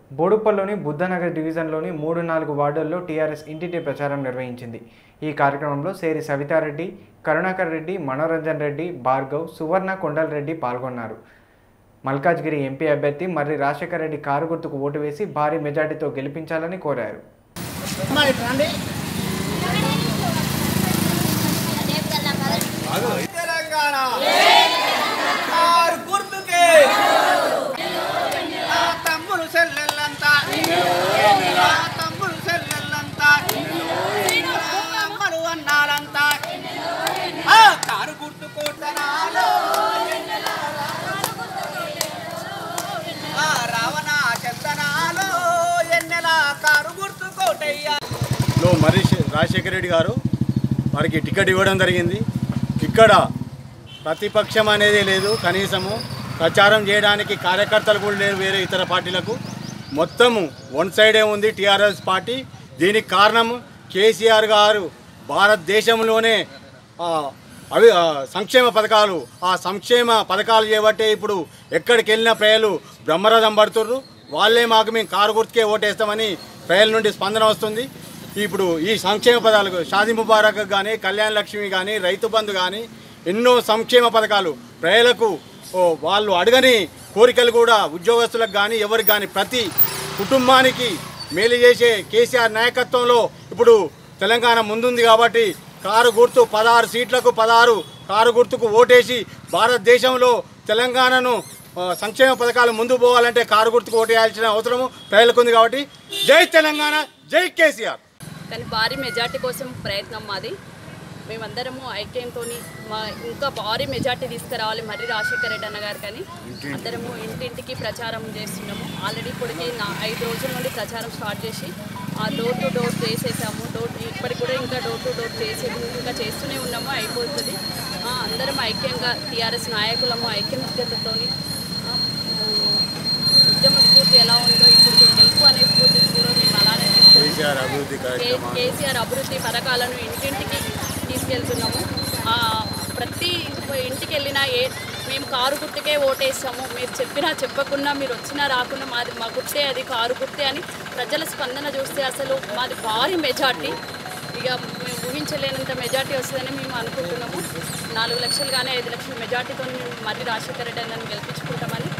బోడుప్పల్లోని బుద్ధనగర్ డివిజన్లోని మూడు నాలుగు వార్డుల్లో టీఆర్ఎస్ ఇంటింటి ప్రచారం నిర్వహించింది ఈ కార్యక్రమంలో సేరి సవితారెడ్డి కరుణాకర్ రెడ్డి మనోరంజన్ రెడ్డి భార్గవ్ సువర్ణ కొండలరెడ్డి పాల్గొన్నారు మల్కాజ్గిరి ఎంపీ అభ్యర్థి మర్రి రాజశేఖర రెడ్డి కారు గుర్తుకు ఓటు వేసి భారీ మెజార్టీతో గెలిపించాలని కోరారు తెలంగాణ ఆరు గుర్తుకే ఆ తమ్ముడు చెల్లెళ్ళంతా ఆ తమ్ముడు చెల్లెళ్ళంతా ఆ అమ్మలు అన్నారంతా ఆ కారు గుర్తు కోటనాలో ఆ రావణ చందనాలో ఎన్నెల కారు గుర్తు కోటయ్యా లో మరి రాజశేఖర రెడ్డి గారు వారికి టికెట్ ఇవ్వడం జరిగింది ఇక్కడ ప్రతిపక్షం అనేది లేదు కనీసము ప్రచారం చేయడానికి కార్యకర్తలు కూడా లేరు వేరే ఇతర పార్టీలకు మొత్తము వన్ సైడే ఉంది టీఆర్ఎస్ పార్టీ దీనికి కారణం కేసీఆర్ గారు భారతదేశంలోనే ఆ, అవి ఆ, సంక్షేమ పథకాలు ఆ సంక్షేమ పథకాలు చేయబట్టే ఇప్పుడు ఎక్కడికి వెళ్ళిన ప్రజలు బ్రహ్మరథం పడుతుర్రు వాళ్ళే మాకు మేము కారు గుర్తుకే ఓటేస్తామని ప్రజల నుండి స్పందన వస్తుంది ఇప్పుడు ఈ సంక్షేమ పథకాలకు షాదీ ముబారక్ కానీ కళ్యాణ లక్ష్మి కానీ రైతు బంధు కానీ ఎన్నో సంక్షేమ పథకాలు ప్రజలకు ఓ, వాళ్ళు అడగని కోరికలు కూడా ఉద్యోగస్తులకు కానీ ఎవరికి కానీ ప్రతి కుటుంబానికి మేలు చేసే కేసీఆర్ నాయకత్వంలో ఇప్పుడు తెలంగాణ ముందుంది కాబట్టి కారు గుర్తు పదహారు సీట్లకు పదహారు కారు గుర్తుకు ఓటేసి భారతదేశంలో తెలంగాణను ఆ, సంక్షేమ పథకాలు ముందు పోవాలంటే కారు గుర్తుకు ఓటేయాల్సిన అవసరము ప్రజలకు ఉంది కాబట్టి జై తెలంగాణ జై కేసీఆర్ కానీ భారీ మెజార్టీ కోసం ప్రయత్నం మాది మేమందరము ఐక్యంతో మా ఇంకా భారీ మెజార్టీ తీసుకురావాలి మర్రి రాజశేఖర రెడ్డి అన్న గారు కానీ అందరము ఇంటింటికి ప్రచారం చేస్తున్నాము ఆల్రెడీ ఇప్పటికి నా ఐదు రోజుల నుండి ప్రచారం స్టార్ట్ చేసి ఆ డోర్ టు డోర్ చేసేసాము డోర్ ఇప్పటికి కూడా ఇంకా డోర్ టు డోర్ చేసే ఇంకా చేస్తూనే ఉన్నాము అయిపోతుంది ఆ, అందరం ఐక్యంగా టీఆర్ఎస్ నాయకులము ఐక్యమత్యతతోని ఆ, ఉద్యమ స్ఫూర్తి ఎలా ఉందో ఇప్పుడు గెలుపు అనే స్ఫూర్తి కూడా మేము అలానే తీసుకుంటాం కేసీఆర్ అభివృద్ధి కే- కార్యక్రమాలు కేసీఆర్ అభివృద్ధి పథకాలను ఇంటింటికి తీసుకెళ్తున్నాము ఆ, ప్రతి ఇంటికి వెళ్ళినా ఏ మేము కారు గుర్తుకే ఓటేస్తాము మీరు చెప్పినా చెప్పకున్నా మీరు వచ్చినా రాకున్నా మాది మా గుర్తే అది కారు గుర్తే అని ప్రజల స్పందన చూస్తే అసలు మాది భారీ మెజార్టీ ఇక మేము ఊహించలేనంత మెజార్టీ వస్తుందని మేము అనుకుంటున్నాము నాలుగు లక్షలు కానీ ఐదు లక్షల మెజార్టీతో మేము మళ్ళీ రాజశేఖర రెడ్డి అన్నని గెలిపించుకుంటామని